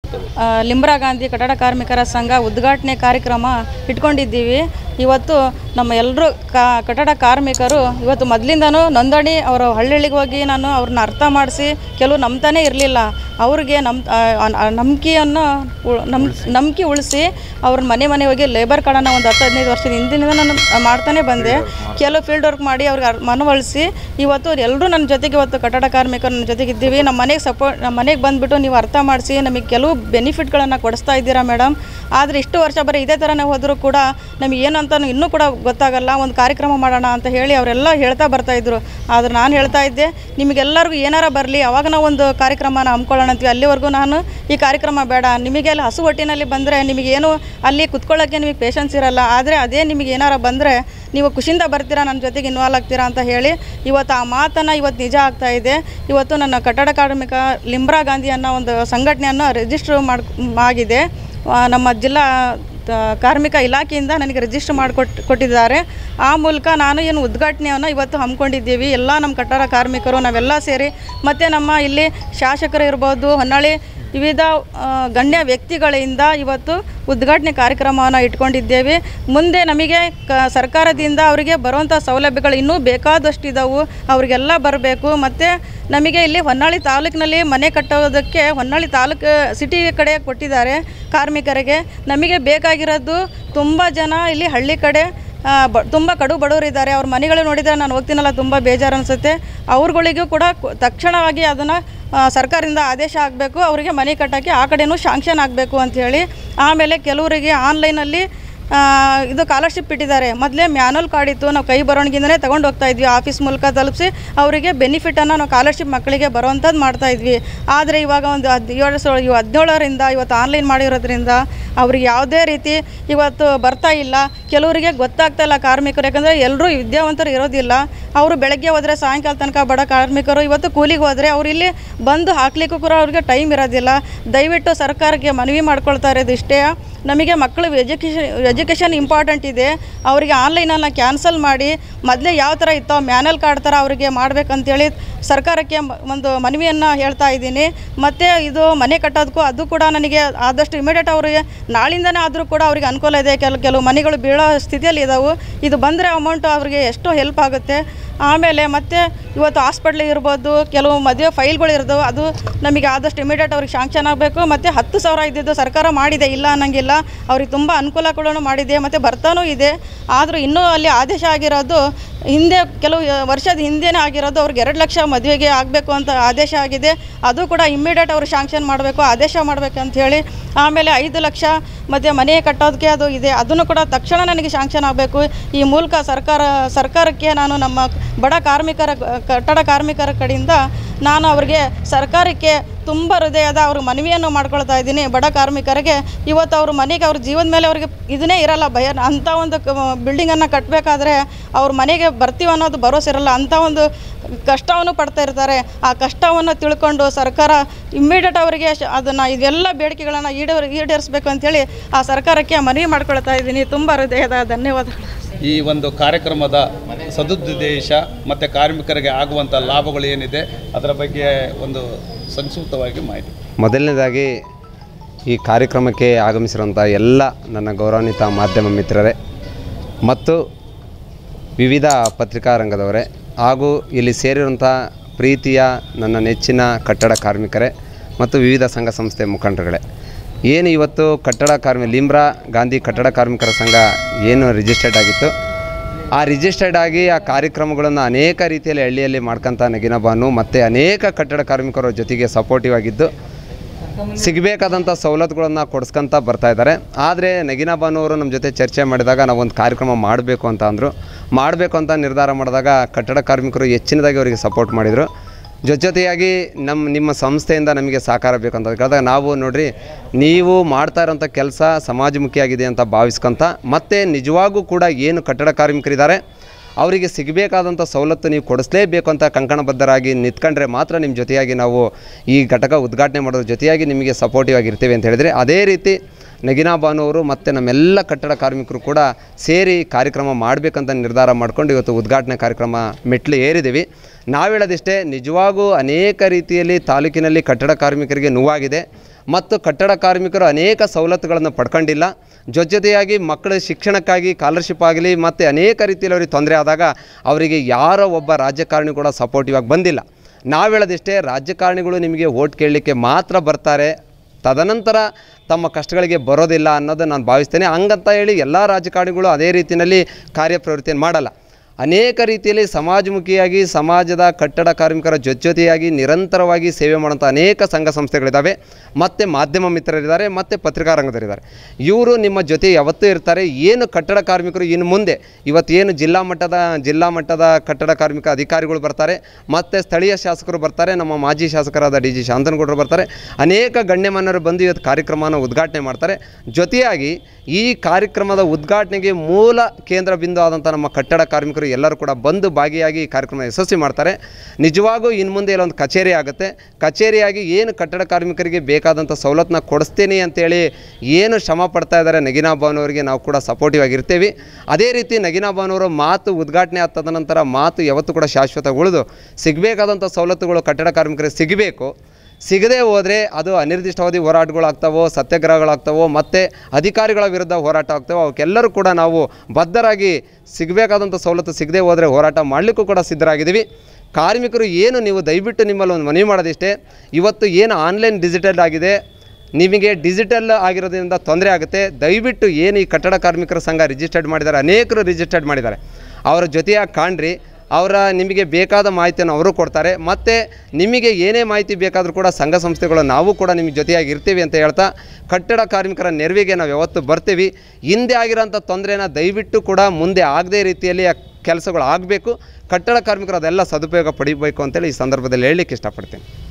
ಆ, ಲಿಂಬ್ರಾ ಗಾಂಧಿ ಕಟ್ಟಡ ಕಾರ್ಮಿಕರ ಸಂಘ ಉದ್ಘಾಟನೆ ಕಾರ್ಯಕ್ರಮ ಇಟ್ಕೊಂಡಿದ್ದೀವಿ ಇವತ್ತು ನಮ್ಮ ಎಲ್ಲರೂ ಕಾ ಕಟ್ಟಡ ಕಾರ್ಮಿಕರು ಇವತ್ತು ಮೊದಲಿಂದನೂ ನೋಂದಣಿ ಅವರು ಹಳ್ಳಿಗೆ ಹೋಗಿ ನಾನು ಅವ್ರನ್ನ ಅರ್ಥ ಮಾಡಿಸಿ ಕೆಲವು ನಂಬ್ತಾನೆ ಇರಲಿಲ್ಲ ಅವ್ರಿಗೆ ನಮ್ ನಂಬಿಕೆಯನ್ನು ನಮ್ ನಂಬಿಕೆ ಉಳಿಸಿ ಅವ್ರ ಮನೆ ಮನೆ ಹೋಗಿ ಲೇಬರ್ ಕಾರ್ಡನ್ನು ಒಂದು ಹತ್ತು ಹದಿನೈದು ವರ್ಷದ ಹಿಂದಿನಿಂದ ನಾನು ಮಾಡ್ತಾನೆ ಬಂದೆ ಕೆಲವು ಫೀಲ್ಡ್ ವರ್ಕ್ ಮಾಡಿ ಅವ್ರಿಗೆ ಅರ್- ಮನವೊಲಿಸಿ ಇವತ್ತು ಎಲ್ಲರೂ ನನ್ನ ಜೊತೆಗೆ ಇವತ್ತು ಕಟ್ಟಡ ಕಾರ್ಮಿಕರು ನನ್ನ ಜೊತೆಗೆ ಇದ್ದೀವಿ ನಮ್ಮ ಮನೆಗೆ ಸಪೋರ್ಟ್ ನಮ್ಮ ಮನೆಗೆ ಬಂದುಬಿಟ್ಟು ನೀವು ಅರ್ಥ ಮಾಡಿಸಿ ನಮಗೆ ಕೆಲವು ಬೆನಿಫಿಟ್ಗಳನ್ನು ಕೊಡಿಸ್ತಾ ಇದ್ದೀರಾ ಮೇಡಮ್ ಆದರೆ ಇಷ್ಟು ವರ್ಷ ಬರೀ ಇದೇ ಥರನೇ ಹೋದರೂ ಕೂಡ ನಮಗೆ ಏನು ಅಂತ ಇನ್ನೂ ಕೂಡ ಗೊತ್ತಾಗಲ್ಲ ಒಂದು ಕಾರ್ಯಕ್ರಮ ಮಾಡೋಣ ಅಂತ ಹೇಳಿ ಅವರೆಲ್ಲ ಹೇಳ್ತಾ ಬರ್ತಾಯಿದ್ರು ಆದ್ರೆ ನಾನು ಹೇಳ್ತಾ ಇದ್ದೆ ನಿಮಗೆಲ್ಲರಿಗೂ ಏನಾರ ಬರಲಿ ಅವಾಗ ನಾವು ಒಂದು ಕಾರ್ಯಕ್ರಮನ ಹಮ್ಕೊಳ್ಳೋಣ ಅಂತೀವಿ ಅಲ್ಲಿವರೆಗೂ ನಾನು ಈ ಕಾರ್ಯಕ್ರಮ ಬೇಡ ನಿಮಗೆ ಅಲ್ಲಿ ಹಸು ಹೊಟ್ಟಿನಲ್ಲಿ ಬಂದರೆ ನಿಮಗೇನು ಅಲ್ಲಿ ಕುತ್ಕೊಳ್ಳೋಕ್ಕೆ ನಿಮಗೆ ಪೇಷನ್ಸ್ ಇರಲ್ಲ ಆದರೆ ಅದೇ ನಿಮಗೆ ಏನಾರ ಬಂದರೆ ನೀವು ಖುಷಿಯಿಂದ ಬರ್ತೀರಾ ನನ್ನ ಜೊತೆಗೆ ಇನ್ವಾಲ್ವ್ ಆಗ್ತೀರಾ ಅಂತ ಹೇಳಿ ಇವತ್ತು ಆ ಮಾತನ್ನು ಇವತ್ತು ನಿಜ ಆಗ್ತಾ ಇದೆ ಇವತ್ತು ನನ್ನ ಕಟ್ಟಡ ಕಾರ್ಮಿಕ ಲಿಂಬ್ರಾ ಗಾಂಧಿ ಅನ್ನೋ ಒಂದು ಸಂಘಟನೆಯನ್ನು ರಿಜಿಸ್ಟರ್ ಮಾಡಿ ಆಗಿದೆ ಆ, ನಮ್ಮ ಜಿಲ್ಲಾ ತ- ಕಾರ್ಮಿಕ ಇಲಾಖೆಯಿಂದ ನನಗೆ ರಿಜಿಸ್ಟರ್ ಮಾಡಿಕೊಟ್ಟು ಕೊಟ್ಟಿದ್ದಾರೆ ಆ ಮೂಲಕ ನಾನು ಏನು ಉದ್ಘಾಟನೆಯನ್ನು ಇವತ್ತು ಹಮ್ಮಿಕೊಂಡಿದ್ದೀವಿ ಎಲ್ಲ ನಮ್ಮ ಕಟ್ಟಡ ಕಾರ್ಮಿಕರು ನಾವೆಲ್ಲ ಸೇರಿ ಮತ್ತು ನಮ್ಮ ಇಲ್ಲಿ ಶಾಸಕರು ಇರ್ಬೋದು ಹೊನ್ನಾಳಿ ವಿವಿಧ ಆ, ಗಣ್ಯ ವ್ಯಕ್ತಿಗಳಿಂದ ಇವತ್ತು ಉದ್ಘಾಟನೆ ಕಾರ್ಯಕ್ರಮವನ್ನು ಇಟ್ಕೊಂಡಿದ್ದೇವೆ ಮುಂದೆ ನಮಗೆ ಕ ಸರ್ಕಾರದಿಂದ ಅವರಿಗೆ ಬರುವಂಥ ಸೌಲಭ್ಯಗಳು ಇನ್ನೂ ಬೇಕಾದಷ್ಟಿದ್ದಾವೆ ಅವರಿಗೆಲ್ಲ ಬರಬೇಕು ಮತ್ತು ನಮಗೆ ಇಲ್ಲಿ ಹೊನ್ನಾಳಿ ತಾಲೂಕಿನಲ್ಲಿ ಮನೆ ಕಟ್ಟೋದಕ್ಕೆ ಹೊನ್ನಾಳಿ ತಾಲೂಕು ಸಿಟಿ ಕಡೆ ಕೊಟ್ಟಿದ್ದಾರೆ ಕಾರ್ಮಿಕರಿಗೆ ನಮಗೆ ಬೇಕಾಗಿರೋದು ತುಂಬ ಜನ ಇಲ್ಲಿ ಹಳ್ಳಿ ಕಡೆ ಆ, ಬ ತುಂಬ ಕಡು ಬಡವರಿದ್ದಾರೆ ಅವ್ರ ಮನೆಗಳು ನೋಡಿದರೆ ನಾನು ಹೋಗ್ತೀನಲ್ಲ ತುಂಬ ಬೇಜಾರು ಅನಿಸುತ್ತೆ ಅವ್ರುಗಳಿಗೂ ಕೂಡ ಕು- ತಕ್ಷಣವಾಗಿ ಅದನ್ನು ಸರ್ಕಾರದಿಂದ ಆದೇಶ ಆಗಬೇಕು ಅವರಿಗೆ ಮನೆ ಕಟ್ಟೋಕ್ಕೆ ಆ ಕಡೆನೂ ಶಾಂಕ್ಷನ್ ಆಗಬೇಕು ಅಂಥೇಳಿ ಆಮೇಲೆ ಕೆಲವರಿಗೆ ಆನ್ಲೈನಲ್ಲಿ ಆ, ಇದು ಸ್ಕಾಲರ್ಶಿಪ್ ಇಟ್ಟಿದ್ದಾರೆ ಮೊದಲೇ ಮ್ಯಾನುವಲ್ ಕಾರ್ಡ್ ಇತ್ತು ನಾವು ಕೈ ಬರವಣಿಗೆಯಿಂದನೇ ತೊಗೊಂಡು ಹೋಗ್ತಾ ಇದ್ವಿ ಆಫೀಸ್ ಮೂಲಕ ತಲುಪಿಸಿ ಅವರಿಗೆ ಬೆನಿಫಿಟನ್ನು ನಾವು ಸ್ಕಾಲರ್ಶಿಪ್ ಮಕ್ಕಳಿಗೆ ಬರುವಂಥದ್ದು ಮಾಡ್ತಾ ಇದ್ವಿ ಆದರೆ ಇವಾಗ ಒಂದು ಹದಿನೇಳು ಸೊ ಇವ ಹದಿನೇಳರಿಂದ ಇವತ್ತು ಆನ್ಲೈನ್ ಮಾಡಿರೋದ್ರಿಂದ ಅವ್ರಿಗೆ ಯಾವುದೇ ರೀತಿ ಇವತ್ತು ಬರ್ತಾ ಇಲ್ಲ ಕೆಲವರಿಗೆ ಗೊತ್ತಾಗ್ತಾ ಇಲ್ಲ ಕಾರ್ಮಿಕರು ಯಾಕಂದರೆ ಎಲ್ಲರೂ ವಿದ್ಯಾವಂತರು ಇರೋದಿಲ್ಲ ಅವರು ಬೆಳಗ್ಗೆ ಹೋದರೆ ಸಾಯಂಕಾಲ ತನಕ ಬಡ ಕಾರ್ಮಿಕರು ಇವತ್ತು ಕೂಲಿಗೆ ಹೋದರೆ ಅವ್ರು ಇಲ್ಲಿ ಬಂದು ಹಾಕ್ಲಿಕ್ಕೂ ಕೂಡ ಅವ್ರಿಗೆ ಟೈಮ್ ಇರೋದಿಲ್ಲ ದಯವಿಟ್ಟು ಸರ್ಕಾರಕ್ಕೆ ಮನವಿ ಮಾಡ್ಕೊಳ್ತಾ ಇರೋದು ಇಷ್ಟೇ ನಮಗೆ ಮಕ್ಕಳು ಎಜುಕೇಷನ್ ಎಜುಕೇಷನ್ ಇಂಪಾರ್ಟೆಂಟ್ ಇದೆ ಅವರಿಗೆ ಆನ್ಲೈನನ್ನು ಕ್ಯಾನ್ಸಲ್ ಮಾಡಿ ಮೊದಲೇ ಯಾವ ಥರ ಇತ್ತೋ ಮ್ಯಾನಲ್ ಕಾರ್ಡ್ ಥರ ಅವರಿಗೆ ಮಾಡಬೇಕಂತೇಳಿ ಸರ್ಕಾರಕ್ಕೆ ಮ- ಒಂದು ಮನವಿಯನ್ನು ಹೇಳ್ತಾ ಇದ್ದೀನಿ ಮತ್ತು ಇದು ಮನೆ ಕಟ್ಟೋದಕ್ಕೂ ಅದು ಕೂಡ ನನಗೆ ಆದಷ್ಟು ಇಮಿಡಿಯೇಟ್ ಅವರಿಗೆ ನಾಳಿಂದನೇ ಆದರೂ ಕೂಡ ಅವರಿಗೆ ಅನುಕೂಲ ಇದೆ ಕೆಲವು ಕೆಲವು ಮನೆಗಳು ಬೀಳೋ ಸ್ಥಿತಿಯಲ್ಲಿ ಇದ್ದಾವೆ ಇದು ಬಂದರೆ ಅಮೌಂಟು ಅವರಿಗೆ ಎಷ್ಟೋ ಹೆಲ್ಪ್ ಆಗುತ್ತೆ ಆಮೇಲೆ ಮತ್ತೆ ಇವತ್ತು ಹಾಸ್ಪಿಟ್ಲ್ ಇರ್ಬೋದು ಕೆಲವು ಮದುವೆ ಫೈಲ್ಗಳು ಇರ್ತಾವೆ ಅದು ನಮಗೆ ಆದಷ್ಟು ಇಮಿಡಿಯೇಟ್ ಅವ್ರಿಗೆ ಶಾಂಕ್ಷನ್ ಆಗಬೇಕು ಮತ್ತು ಹತ್ತು ಸಾವಿರ ಇದ್ದಿದ್ದು ಸರ್ಕಾರ ಮಾಡಿದೆ ಇಲ್ಲ ಅನ್ನಂಗಿಲ್ಲ ಅವ್ರಿಗೆ ತುಂಬ ಅನುಕೂಲಗಳನ್ನು ಮಾಡಿದೆ ಮತ್ತು ಬರ್ತಾನೂ ಇದೆ ಆದರೂ ಇನ್ನೂ ಅಲ್ಲಿ ಆದೇಶ ಆಗಿರೋದು ಹಿಂದೆ ಕೆಲವು ವರ್ಷದ ಹಿಂದೆನೇ ಆಗಿರೋದು ಅವ್ರಿಗೆ ಎರಡು ಲಕ್ಷ ಮದುವೆಗೆ ಆಗಬೇಕು ಅಂತ ಆದೇಶ ಆಗಿದೆ ಅದು ಕೂಡ ಇಮ್ಮಿಡಿಯೇಟ್ ಅವರು ಶಾಂಕ್ಷನ್ ಮಾಡಬೇಕು ಆದೇಶ ಮಾಡಬೇಕಂತ ಹೇಳಿ ಆಮೇಲೆ ಐದು ಲಕ್ಷ ಮತ್ತು ಮನೆ ಕಟ್ಟೋದಕ್ಕೆ ಅದು ಇದೆ ಅದನ್ನು ಕೂಡ ತಕ್ಷಣ ನನಗೆ ಶಾಂಕ್ಷನ್ ಆಗಬೇಕು ಈ ಮೂಲಕ ಸರ್ಕಾರ ಸರ್ಕಾರಕ್ಕೆ ನಾನು ನಮ್ಮ ಬಡ ಕಾರ್ಮಿಕರ ಕಟ್ಟಡ ಕಾರ್ಮಿಕರ ಕಡೆಯಿಂದ ನಾನು ಅವರಿಗೆ ಸರ್ಕಾರಕ್ಕೆ ತುಂಬ ಹೃದಯದ ಅವ್ರ ಮನವಿಯನ್ನು ಮಾಡ್ಕೊಳ್ತಾ ಇದ್ದೀನಿ ಬಡ ಕಾರ್ಮಿಕರಿಗೆ ಇವತ್ತು ಅವ್ರ ಮನೆಗೆ ಅವ್ರ ಜೀವದ ಮೇಲೆ ಅವ್ರಿಗೆ ಇದನ್ನೇ ಇರಲ್ಲ ಭಯ ಅಂಥ ಒಂದು ಬಿಲ್ಡಿಂಗನ್ನು ಕಟ್ಟಬೇಕಾದ್ರೆ ಅವ್ರ ಮನೆಗೆ ಬರ್ತೀವಿ ಅನ್ನೋದು ಭರೋಸೆ ಇರಲ್ಲ ಅಂಥ ಒಂದು ಕಷ್ಟವನ್ನು ಪಡ್ತಾ ಇರ್ತಾರೆ ಆ ಕಷ್ಟವನ್ನು ತಿಳ್ಕೊಂಡು ಸರ್ಕಾರ ಇಮ್ಮಿಡಿಯೇಟ್ ಅವರಿಗೆ ಶ- ಅದನ್ನು ಇದೆಲ್ಲ ಬೇಡಿಕೆಗಳನ್ನು ಈಡೇರ್ ಈಡೇರಿಸಬೇಕು ಅಂತೇಳಿ ಆ ಸರ್ಕಾರಕ್ಕೆ ಮನವಿ ಮಾಡ್ಕೊಳ್ತಾ ಇದ್ದೀನಿ ತುಂಬ ಹೃದಯದ ಧನ್ಯವಾದಗಳು ಈ ಒಂದು ಕಾರ್ಯಕ್ರಮದ ಸದುದ್ದೇಶ ಮತ್ತು ಕಾರ್ಮಿಕರಿಗೆ ಆಗುವಂಥ ಲಾಭಗಳು ಏನಿದೆ ಅದರ ಬಗ್ಗೆ ಒಂದು ಸಂಕ್ಷಿಪ್ತವಾಗಿ ಮಾಹಿತಿ ಮೊದಲನೇದಾಗಿ ಈ ಕಾರ್ಯಕ್ರಮಕ್ಕೆ ಆಗಮಿಸಿರುವಂಥ ಎಲ್ಲ ನನ್ನ ಗೌರವಾನ್ವಿತ ಮಾಧ್ಯಮ ಮಿತ್ರರೇ ಮತ್ತು ವಿವಿಧ ಪತ್ರಿಕಾ ರಂಗದವರೇ ಹಾಗೂ ಇಲ್ಲಿ ಸೇರಿರುವಂಥ ಪ್ರೀತಿಯ ನನ್ನ ನೆಚ್ಚಿನ ಕಟ್ಟಡ ಕಾರ್ಮಿಕರೇ ಮತ್ತು ವಿವಿಧ ಸಂಘ ಸಂಸ್ಥೆ ಮುಖಂಡರುಗಳೇ ಏನು ಇವತ್ತು ಕಟ್ಟಡ ಕಾರ್ಮಿ ಲಿಂಬ್ರಾ ಗಾಂಧಿ ಕಟ್ಟಡ ಕಾರ್ಮಿಕರ ಸಂಘ ಏನು ರಿಜಿಸ್ಟರ್ಡ್ ಆಗಿತ್ತು ಆ ರಿಜಿಸ್ಟರ್ಡ್ ಆಗಿ ಆ ಕಾರ್ಯಕ್ರಮಗಳನ್ನು ಅನೇಕ ರೀತಿಯಲ್ಲಿ ಹಳ್ಳಿಯಲ್ಲಿ ಮಾಡ್ಕೊಂತ ನಗಿನ ಬಾನು ಮತ್ತು ಅನೇಕ ಕಟ್ಟಡ ಕಾರ್ಮಿಕರ ಜೊತೆಗೆ ಸಪೋರ್ಟಿವ್ ಆಗಿದ್ದು ಸಿಗಬೇಕಾದಂಥ ಸವಲತ್ತುಗಳನ್ನು ಕೊಡಿಸ್ಕೊಂತ ಬರ್ತಾ ಇದ್ದಾರೆ ಆದರೆ ನಗಿನ ಬಾನುವರು ನಮ್ಮ ಜೊತೆ ಚರ್ಚೆ ಮಾಡಿದಾಗ ನಾವು ಒಂದು ಕಾರ್ಯಕ್ರಮ ಮಾಡಬೇಕು ಅಂತ ಅಂದರು ಮಾಡಬೇಕು ಅಂತ ನಿರ್ಧಾರ ಮಾಡಿದಾಗ ಕಟ್ಟಡ ಕಾರ್ಮಿಕರು ಹೆಚ್ಚಿನದಾಗಿ ಅವರಿಗೆ ಸಪೋರ್ಟ್ ಮಾಡಿದರು ಜೊತೆ ಜೊತೆಯಾಗಿ ನಮ್ಮ ನಿಮ್ಮ ಸಂಸ್ಥೆಯಿಂದ ನಮಗೆ ಸಹಕಾರ ಬೇಕಂತ ಕೇಳಿದಾಗ ನಾವು ನೋಡ್ರಿ ನೀವು ಮಾಡ್ತಾ ಇರೋಂಥ ಕೆಲಸ ಸಮಾಜಮುಖಿಯಾಗಿದೆ ಅಂತ ಭಾವಿಸ್ಕೊಂತ ಮತ್ತು ನಿಜವಾಗೂ ಕೂಡ ಏನು ಕಟ್ಟಡ ಕಾರ್ಮಿಕರಿದ್ದಾರೆ ಅವರಿಗೆ ಸಿಗಬೇಕಾದಂಥ ಸವಲತ್ತು ನೀವು ಕೊಡಿಸ್ಲೇಬೇಕು ಅಂತ ಕಂಕಣಬದ್ಧರಾಗಿ ನಿಂತ್ಕೊಂಡ್ರೆ ಮಾತ್ರ ನಿಮ್ಮ ಜೊತೆಯಾಗಿ ನಾವು ಈ ಘಟಕ ಉದ್ಘಾಟನೆ ಮಾಡೋದ್ರ ಜೊತೆಯಾಗಿ ನಿಮಗೆ ಸಪೋರ್ಟಿವ್ ಆಗಿರ್ತೀವಿ ಅಂತ ಹೇಳಿದರೆ ಅದೇ ರೀತಿ ನಗಿನಾ ಬಾನು ಅವರು ಮತ್ತು ನಮ್ಮೆಲ್ಲ ಕಟ್ಟಡ ಕಾರ್ಮಿಕರು ಕೂಡ ಸೇರಿ ಕಾರ್ಯಕ್ರಮ ಮಾಡಬೇಕಂತ ನಿರ್ಧಾರ ಮಾಡ್ಕೊಂಡು ಇವತ್ತು ಉದ್ಘಾಟನೆ ಕಾರ್ಯಕ್ರಮ ಮೆಟ್ಲು ಏರಿದ್ದೀವಿ ನಾವು ಹೇಳೋದಿಷ್ಟೇ ನಿಜವಾಗೂ ಅನೇಕ ರೀತಿಯಲ್ಲಿ ತಾಲೂಕಿನಲ್ಲಿ ಕಟ್ಟಡ ಕಾರ್ಮಿಕರಿಗೆ ನೋವಾಗಿದೆ ಮತ್ತು ಕಟ್ಟಡ ಕಾರ್ಮಿಕರು ಅನೇಕ ಸವಲತ್ತುಗಳನ್ನು ಪಡ್ಕೊಂಡಿಲ್ಲ ಜೊತೆಯಾಗಿ ಮಕ್ಕಳ ಶಿಕ್ಷಣಕ್ಕಾಗಿ ಸ್ಕಾಲರ್ಶಿಪ್ ಆಗಲಿ ಮತ್ತು ಅನೇಕ ರೀತಿಯಲ್ಲಿ ಅವರಿಗೆ ತೊಂದರೆ ಆದಾಗ ಅವರಿಗೆ ಯಾರೋ ಒಬ್ಬ ರಾಜಕಾರಣಿ ಕೂಡ ಸಪೋರ್ಟಿವ್ ಆಗಿ ಬಂದಿಲ್ಲ ನಾವು ಹೇಳೋದಿಷ್ಟೇ ರಾಜಕಾರಣಿಗಳು ನಿಮಗೆ ಓಟ್ ಕೇಳಲಿಕ್ಕೆ ಮಾತ್ರ ಬರ್ತಾರೆ ತದನಂತರ ತಮ್ಮ ಕಷ್ಟಗಳಿಗೆ ಬರೋದಿಲ್ಲ ಅನ್ನೋದು ನಾನು ಭಾವಿಸ್ತೇನೆ ಹಂಗಂತ ಹೇಳಿ ಎಲ್ಲ ರಾಜಕಾರಣಿಗಳು ಅದೇ ರೀತಿಯಲ್ಲಿ ಕಾರ್ಯಪ್ರವೃತ್ತಿಯನ್ನು ಮಾಡಲ್ಲ ಅನೇಕ ರೀತಿಯಲ್ಲಿ ಸಮಾಜಮುಖಿಯಾಗಿ ಸಮಾಜದ ಕಟ್ಟಡ ಕಾರ್ಮಿಕರ ಜೊತೆಯಾಗಿ ನಿರಂತರವಾಗಿ ಸೇವೆ ಮಾಡುವಂಥ ಅನೇಕ ಸಂಘ ಸಂಸ್ಥೆಗಳಿದ್ದಾವೆ ಮತ್ತು ಮಾಧ್ಯಮ ಮಿತ್ರರಿದ್ದಾರೆ ಮತ್ತು ಪತ್ರಿಕಾ ರಂಗದವರಿದ್ದಾರೆ ಇವರು ನಿಮ್ಮ ಜೊತೆ ಯಾವತ್ತೂ ಇರ್ತಾರೆ ಏನು ಕಟ್ಟಡ ಕಾರ್ಮಿಕರು ಇನ್ನು ಮುಂದೆ ಇವತ್ತೇನು ಜಿಲ್ಲಾ ಮಟ್ಟದ ಜಿಲ್ಲಾ ಮಟ್ಟದ ಕಟ್ಟಡ ಕಾರ್ಮಿಕ ಅಧಿಕಾರಿಗಳು ಬರ್ತಾರೆ ಮತ್ತು ಸ್ಥಳೀಯ ಶಾಸಕರು ಬರ್ತಾರೆ ನಮ್ಮ ಮಾಜಿ ಶಾಸಕರಾದ ಡಿ ಜಿ ಶಾಂತನಗೌಡರು ಬರ್ತಾರೆ ಅನೇಕ ಗಣ್ಯಮಾನ್ಯರು ಬಂದು ಇವತ್ತು ಕಾರ್ಯಕ್ರಮನ ಉದ್ಘಾಟನೆ ಮಾಡ್ತಾರೆ ಜೊತೆಯಾಗಿ ಈ ಕಾರ್ಯಕ್ರಮದ ಉದ್ಘಾಟನೆಗೆ ಮೂಲ ಕೇಂದ್ರ ಬಿಂದು ಆದಂಥ ನಮ್ಮ ಕಟ್ಟಡ ಕಾರ್ಮಿಕರು ಎಲ್ಲರೂ ಕೂಡ ಬಂದು ಭಾಗಿಯಾಗಿ ಈ ಕಾರ್ಯಕ್ರಮ ಯಶಸ್ವಿ ಮಾಡ್ತಾರೆ ನಿಜವಾಗೂ ಇನ್ನು ಮುಂದೆ ಇಲ್ಲೊಂದು ಕಚೇರಿ ಆಗುತ್ತೆ ಕಚೇರಿಯಾಗಿ ಏನು ಕಟ್ಟಡ ಕಾರ್ಮಿಕರಿಗೆ ಬೇಕಾದಂಥ ಸವಲತ್ತನ್ನ ಕೊಡಿಸ್ತೀನಿ ಅಂತೇಳಿ ಏನು ಶ್ರಮ ಪಡ್ತಾ ಇದ್ದಾರೆ ನಗಿನಾ ಭವನವರಿಗೆ ನಾವು ಕೂಡ ಸಪೋರ್ಟಿವ್ ಆಗಿರ್ತೀವಿ ಅದೇ ರೀತಿ ನಗಿನಾ ಭವನವರು ಮಾತು ಉದ್ಘಾಟನೆ ಆದ ತದನಂತರ ಮಾತು ಯಾವತ್ತೂ ಕೂಡ ಶಾಶ್ವತ ಉಳಿದು ಸಿಗಬೇಕಾದಂಥ ಸವಲತ್ತುಗಳು ಕಟ್ಟಡ ಕಾರ್ಮಿಕರಿಗೆ ಸಿಗಬೇಕು ಸಿಗದೇ ಹೋದರೆ ಅದು ಅನಿರ್ದಿಷ್ಟಾವಧಿ ಹೋರಾಟಗಳಾಗ್ತವೋ ಸತ್ಯಾಗ್ರಹಗಳಾಗ್ತವೋ ಮತ್ತು ಅಧಿಕಾರಿಗಳ ವಿರುದ್ಧ ಹೋರಾಟ ಆಗ್ತವೋ ಅವಕ್ಕೆಲ್ಲರೂ ಕೂಡ ನಾವು ಬದ್ಧರಾಗಿ ಸಿಗಬೇಕಾದಂಥ ಸವಲತ್ತು ಸಿಗದೇ ಹೋದರೆ ಹೋರಾಟ ಮಾಡಲಿಕ್ಕೂ ಕೂಡ ಸಿದ್ಧರಾಗಿದ್ದೀವಿ ಕಾರ್ಮಿಕರು ಏನು ನೀವು ದಯವಿಟ್ಟು ನಿಮ್ಮಲ್ಲಿ ಒಂದು ಮನವಿ ಮಾಡೋದಿಷ್ಟೇ ಇವತ್ತು ಏನು ಆನ್ಲೈನ್ ಡಿಜಿಟಲ್ ಆಗಿದೆ ನಿಮಗೆ ಡಿಜಿಟಲ್ ಆಗಿರೋದ್ರಿಂದ ತೊಂದರೆ ಆಗುತ್ತೆ ದಯವಿಟ್ಟು ಏನು ಈ ಕಟ್ಟಡ ಕಾರ್ಮಿಕರ ಸಂಘ ರಿಜಿಸ್ಟರ್ಡ್ ಮಾಡಿದ್ದಾರೆ ಅನೇಕರು ರಿಜಿಸ್ಟರ್ಡ್ ಮಾಡಿದ್ದಾರೆ ಅವರ ಜೊತೆಯಾಗಿ ಕಾಣ್ರಿ ಅವರ ನಿಮಗೆ ಬೇಕಾದ ಮಾಹಿತಿಯನ್ನು ಅವರು ಕೊಡ್ತಾರೆ ಮತ್ತು ನಿಮಗೆ ಏನೇ ಮಾಹಿತಿ ಬೇಕಾದರೂ ಕೂಡ ಸಂಘ ಸಂಸ್ಥೆಗಳು ನಾವು ಕೂಡ ನಿಮ್ಮ ಜೊತೆಯಾಗಿ ಇರ್ತೀವಿ ಅಂತ ಹೇಳ್ತಾ ಕಟ್ಟಡ ಕಾರ್ಮಿಕರ ನೆರವಿಗೆ ನಾವು ಯಾವತ್ತು ಬರ್ತೀವಿ ಹಿಂದೆ ಆಗಿರೋಂಥ ತೊಂದರೆನ ದಯವಿಟ್ಟು ಕೂಡ ಮುಂದೆ ಆಗದೇ ರೀತಿಯಲ್ಲಿ ಆ ಕೆಲಸಗಳು ಆಗಬೇಕು ಕಟ್ಟಡ ಕಾರ್ಮಿಕರು ಅದೆಲ್ಲ ಸದುಪಯೋಗ ಪಡಿಬೇಕು ಅಂತೇಳಿ ಈ ಸಂದರ್ಭದಲ್ಲಿ ಹೇಳಲಿಕ್ಕೆ ಇಷ್ಟಪಡ್ತೀನಿ